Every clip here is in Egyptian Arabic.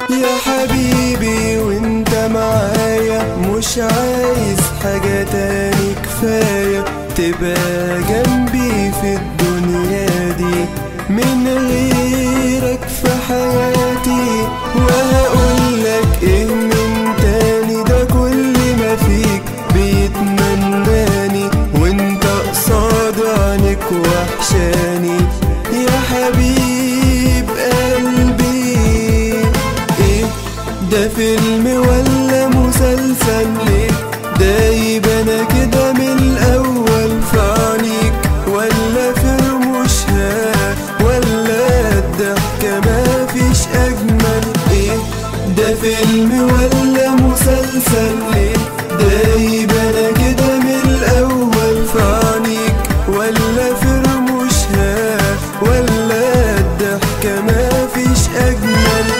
يا حبيبي وانت معايا مش عايز حاجة تاني كفاية تبقى جنبي في الدنيا دي من غيرك في حياتي وهقولك ايه من تاني ده كل ما فيك بيتمناني وانت قصاد عينك وحشاني يا حبيب قلبي ايه ده فيلم ولا مسلسل ليه ده يبقى انا كده من الاول في عينيك ولا في رموشها ولا الضحكة ما فيش اجمل ايه ده فيلم ولا مسلسل ليه ده يبقى انا كده من الاول في عينيك ولا في رموشها ولا الضحكة ما فيش اجمل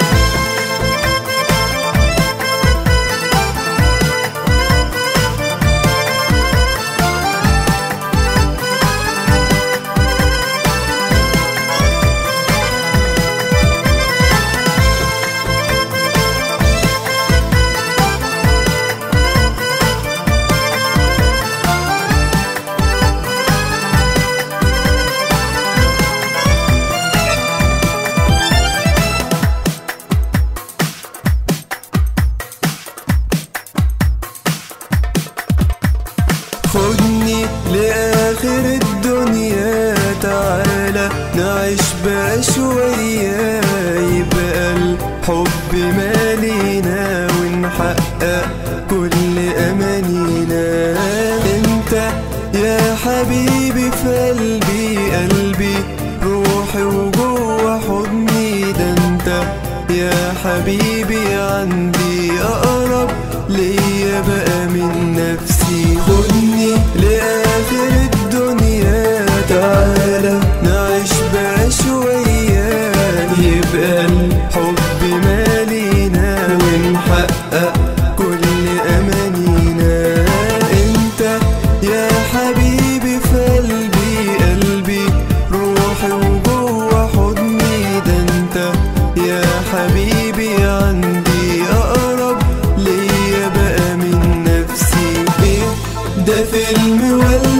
خدني لآخر الدنيا تعالى نعيش بقى شوية يبقى الحب مالينا ونحقق كل أمانينا انت يا حبيبي في قلبي قلبي روحي وجوه حضني ده انت يا حبيبي عندي أقرب ليا بقى من نفسي خدني لآخر الدنيا تعالى نعيش بقى شوية يبقى الحب مالينا ونحقق كل أمانينا انت يا حبيبي في قلبي قلبي روحي وجوه حضني ده انت يا حبيبي عندي أقرب ليا بقى من نفسي ايه ده فيلم ولا